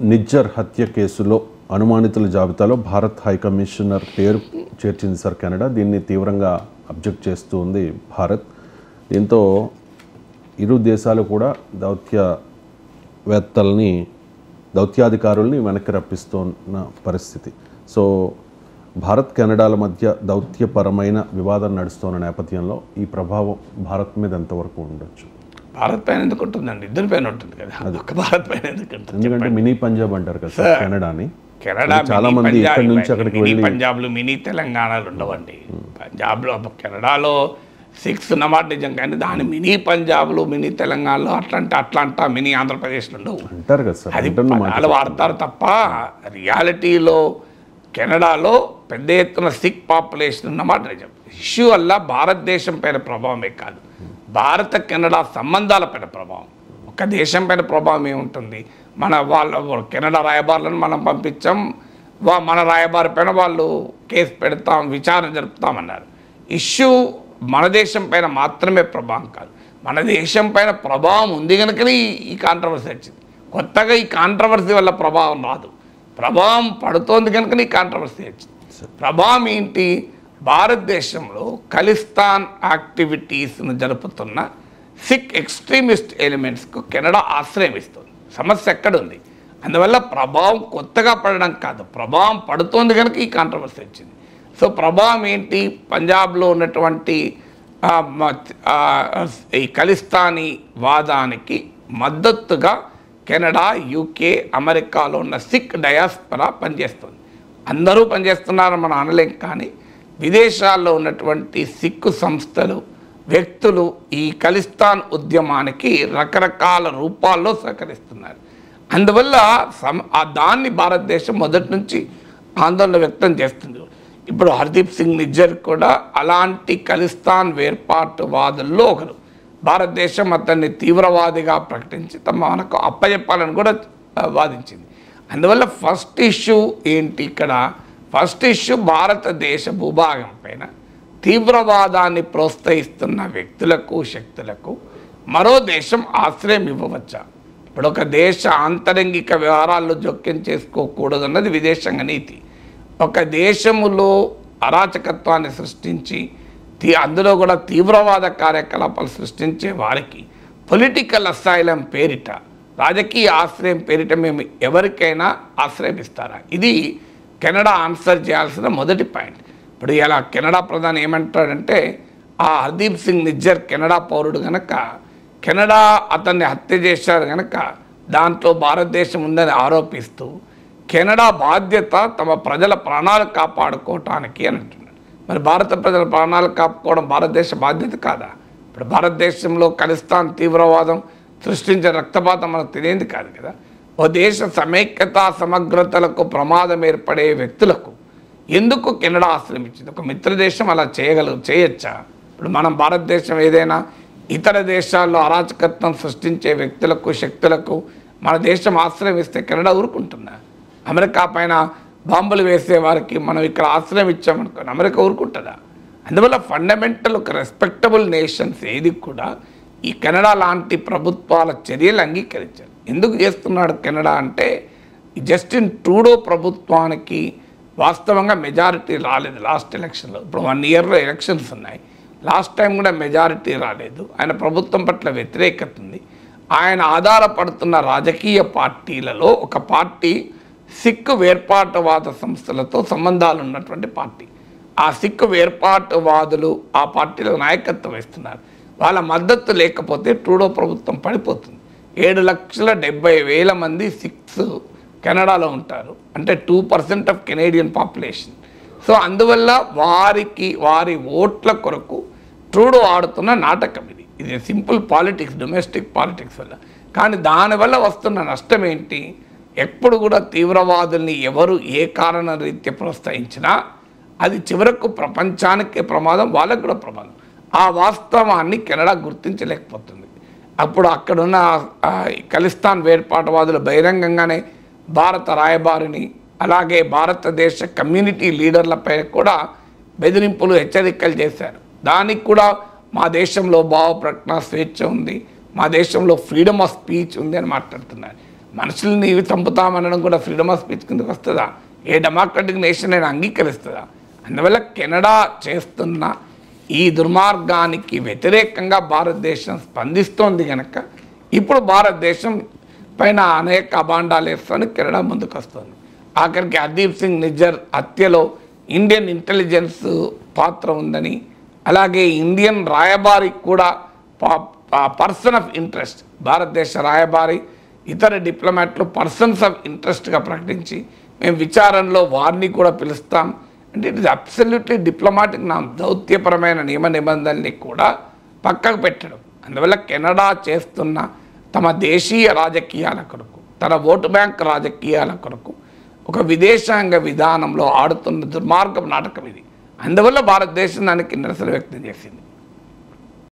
నిజ్జర్ హత్య కేసులో అనుమానితుల జాబితాలో భారత్ హై కమిషనర్ పేరు చేర్చింది సార్ కెనడా దీన్ని తీవ్రంగా అబ్జెక్ట్ చేస్తూ ఉంది భారత్ దీంతో ఇరు దేశాలు కూడా దౌత్యవేత్తల్ని దౌత్యాధికారుల్ని వెనక్కి రప్పిస్తున్న పరిస్థితి సో భారత్ కెనడాల మధ్య దౌత్యపరమైన వివాదం నడుస్తున్న నేపథ్యంలో ఈ ప్రభావం భారత్ మీద ఎంతవరకు ఉండొచ్చు భారత్ పైన ఎందుకు ఉంటుందండి ఇద్దరి పైన ఉంటుంది కదా ఒక భారత్ పైన ఎందుకు ఉంటుంది ఎందుకంటే మినీ పంజాబ్ అంటారు కదా సార్ కెనడాని కెనడా చాలా మినీ మంది పంజాబ్ ఇక్కడి నుంచి అక్కడికి మినీ వెళ్ళి పంజాబ్లు మినీ తెలంగాణలు ఉండవండి పంజాబ్లో కెనడాలో సిక్స్ ఉన్నమాట నిజం కానీ దాని మినీ పంజాబ్లు మినీ తెలంగాణలో అట్లాంటి అట్లాంటా మినీ ఆంధ్రప్రదేశ్లు ఉండవు అంటారు కదా సార్ అది అంటున్న మాట పదాలు వాడతారు తప్ప రియాలిటీలో కెనడాలో పెద్ద ఎత్తున సిక్ పాపులేషన్ ఉన్నమాట నిజం ఇష్యూ వల్ల భారతదేశం పైన ప్రభావమే కాదు భారత కెనడా సంబంధాల పైన ప్రభావం ఒక దేశం పైన ప్రభావం ఏముంటుంది మన వాళ్ళ కెనడా రాయబారులను మనం పంపించాం వా మన రాయబారి పైన వాళ్ళు కేసు పెడతాం విచారణ జరుపుతామన్నారు ఇష్యూ మన దేశం పైన మాత్రమే ప్రభావం కాదు మన దేశం పైన ప్రభావం ఉంది కనుకనే ఈ- ఈ కాంట్రవర్సీ వచ్చింది కొత్తగా ఈ కాంట్రవర్సీ వల్ల ప్రభావం రాదు ప్రభావం పడుతోంది కనుక ఈ కాంట్రవర్సీ వచ్చింది ప్రభావం ఏంటి భారతదేశంలో ఖలిస్తాన్ యాక్టివిటీస్ను జరుపుతున్న సిక్ ఎక్స్ట్రీమిస్ట్ ఎలిమెంట్స్కు కెనడా ఆశ్రయం ఇస్తుంది సమస్య ఎక్కడుంది అందువల్ల ప్రభావం కొత్తగా పడడం కాదు ప్రభావం పడుతోంది కనుక ఈ కాంట్రవర్సీ వచ్చింది సో ప్రభావం ఏంటి పంజాబ్లో ఉన్నటువంటి ఆ, మ- ఆ, ఈ ఖలిస్తానీ వాదానికి మద్దతుగా కెనడా యూకే అమెరికాలో ఉన్న సిక్ డయాస్పరా పనిచేస్తుంది అందరూ పనిచేస్తున్నారని మనం అనలేం కానీ విదేశాల్లో ఉన్నటువంటి సిక్కు సంస్థలు వ్యక్తులు ఈ ఖలిస్తాన్ ఉద్యమానికి రకరకాల రూపాల్లో సహకరిస్తున్నారు అందువల్ల సమ ఆ దాన్ని భారతదేశం మొదటి నుంచి ఆందోళన వ్యక్తం చేస్తుంది ఇప్పుడు హర్దీప్ సింగ్ నిజ్జర్ కూడా అలాంటి ఖలిస్తాన్ వేర్పాటువాదుల్లో ఒకరు భారతదేశం అతన్ని తీవ్రవాదిగా ప్రకటించి తమ మనకు అప్పచెప్పాలని కూడా ఆ, వాదించింది అందువల్ల ఫస్ట్ ఇష్యూ ఏంటి ఇక్కడ ఫస్ట్ ఇష్యూ భారతదేశ భూభాగం పైన తీవ్రవాదాన్ని ప్రోత్సహిస్తున్న వ్యక్తులకు శక్తులకు మరో దేశం ఆశ్రయం ఇవ్వవచ్చా ఇప్పుడు ఒక దేశ ఆంతరంగిక వ్యవహారాల్లో జోక్యం చేసుకోకూడదు అన్నది విదేశాంగ నీతి ఒక దేశములో అరాచకత్వాన్ని సృష్టించి తీ- అందులో కూడా తీవ్రవాద కార్యకలాపాలు సృష్టించే వారికి పొలిటికల్ అసైలం పేరిట రాజకీయ ఆశ్రయం పేరిట మేము ఎవరికైనా ఆశ్రయం ఇస్తారా ఇది కెనడా ఆన్సర్ చేయాల్సిన మొదటి పాయింట్ ఇప్పుడు ఇలా కెనడా ప్రధాని ఏమంటాడంటే ఆ హర్దీప్ సింగ్ నిజ్జర్ కెనడా పౌరుడు గనక కెనడా అతన్ని హత్య చేశారు గనక దాంట్లో భారతదేశం ఉందని ఆరోపిస్తూ కెనడా బాధ్యత తమ ప్రజల ప్రాణాలు కాపాడుకోవటానికి అని అంటున్నాడు మరి భారత ప్రజల ప్రాణాలు కాపాడుకోవడం భారతదేశ బాధ్యత కాదా ఇప్పుడు భారతదేశంలో ఖలిస్తాన్ తీవ్రవాదం సృష్టించే రక్తపాతం మనకు తెలియంది కాదు కదా ఓ దేశ సమైక్యత సమగ్రతలకు ప్రమాదం ఏర్పడే వ్యక్తులకు ఎందుకు కెనడా ఆశ్రమించింది ఒక మిత్ర దేశం అలా చేయగలదు చేయొచ్చా ఇప్పుడు మనం భారతదేశం ఏదైనా ఇతర దేశాల్లో అరాచకత్వం సృష్టించే వ్యక్తులకు శక్తులకు మన దేశం ఆశ్రయం ఇస్తే కెనడా ఊరుకుంటుందా అమెరికా పైన బాంబులు వేసే వారికి మనం ఇక్కడ ఆశ్రయం ఇచ్చామనుకోండి అమెరికా ఊరుకుంటుందా అందువల్ల ఫండమెంటల్ ఒక రెస్పెక్టబుల్ నేషన్స్ ఏది కూడా ఈ కెనడా లాంటి ప్రభుత్వాల చర్యలు అంగీకరించారు ఎందుకు చేస్తున్నాడు కెనడా అంటే జస్టిన్ ట్రూడో ప్రభుత్వానికి వాస్తవంగా మెజారిటీ రాలేదు లాస్ట్ ఎలక్షన్లో ఇప్పుడు వన్ ఇయర్లో ఎలక్షన్స్ ఉన్నాయి లాస్ట్ టైం కూడా మెజారిటీ రాలేదు ఆయన ప్రభుత్వం పట్ల వ్యతిరేకత ఉంది ఆయన ఆధారపడుతున్న రాజకీయ పార్టీలలో ఒక పార్టీ సిక్ వేర్పాటువాద సంస్థలతో సంబంధాలు ఉన్నటువంటి పార్టీ ఆ సిక్ వేర్పాటువాదులు ఆ పార్టీలో నాయకత్వం వేస్తున్నారు వాళ్ళ మద్దతు లేకపోతే ట్రూడో ప్రభుత్వం పడిపోతుంది ఏడు లక్షల డెబ్బై వేల మంది సిక్స్ కెనడాలో ఉంటారు అంటే two percent of Canadian population so అందువల్ల వారికి వారి ఓట్ల కొరకు ట్రూడో ఆడుతున్న నాటకం ఇది ఇది సింపుల్ పాలిటిక్స్ డొమెస్టిక్ పాలిటిక్స్ వల్ల కానీ దానివల్ల వస్తున్న నష్టం ఏంటి ఎప్పుడు కూడా తీవ్రవాదుల్ని ఎవరు ఏ కారణ రీత్యా ప్రోత్సహించినా అది చివరకు ప్రపంచానికి ప్రమాదం వాళ్ళకు కూడా ప్రమాదం ఆ వాస్తవాన్ని కెనడా గుర్తించలేకపోతుంది అప్పుడు అక్కడున్న ఆ, ఖలిస్తాన్ వేర్పాటువాదులు బహిరంగంగానే భారత రాయబారిని అలాగే భారతదేశ కమ్యూనిటీ లీడర్లపై కూడా బెదిరింపులు హెచ్చరికలు చేశారు దానికి కూడా మా దేశంలో భావ ప్రకటన స్వేచ్ఛ ఉంది మా దేశంలో ఫ్రీడమ్ ఆఫ్ స్పీచ్ ఉంది అని మాట్లాడుతున్నారు మనుషుల్ని ఇవి చంపుతామనడం కూడా ఫ్రీడమ్ ఆఫ్ స్పీచ్ కిందకి వస్తుందా ఏ డెమోక్రటిక్ నేషన్ అయినా అంగీకరిస్తుందా అందువల్ల కెనడా చేస్తున్న ఈ దుర్మార్గానికి వ్యతిరేకంగా భారతదేశం స్పందిస్తోంది కనుక ఇప్పుడు భారతదేశం పైన అనేక అభాండాలు వేసుకొని కెనడా ముందుకు వస్తుంది ఆఖరికి హర్దీప్ సింగ్ నిజ్జర్ హత్యలో ఇండియన్ ఇంటెలిజెన్స్ పాత్ర ఉందని అలాగే ఇండియన్ రాయబారికి కూడా పర్సన్ ఆఫ్ ఇంట్రెస్ట్ భారతదేశ రాయబారి ఇతర డిప్లొమాట్లు పర్సన్స్ ఆఫ్ ఇంట్రెస్ట్గా ప్రకటించి మేము విచారణలో వారిని కూడా పిలుస్తాం అంటే ఇట్ ఇస్ అబ్సల్యూట్లీ డిప్లొమాటిక్ నా దౌత్యపరమైన నియమ నిబంధనల్ని కూడా పక్కకు పెట్టడం అందువల్ల కెనడా చేస్తున్న తమ దేశీయ రాజకీయాల కొరకు తన ఓటు బ్యాంక్ రాజకీయాల కొరకు ఒక విదేశాంగ విధానంలో ఆడుతున్న దుర్మార్గం నాటకం ఇది అందువల్ల భారతదేశం దానికి నిరసన వ్యక్తం చేసింది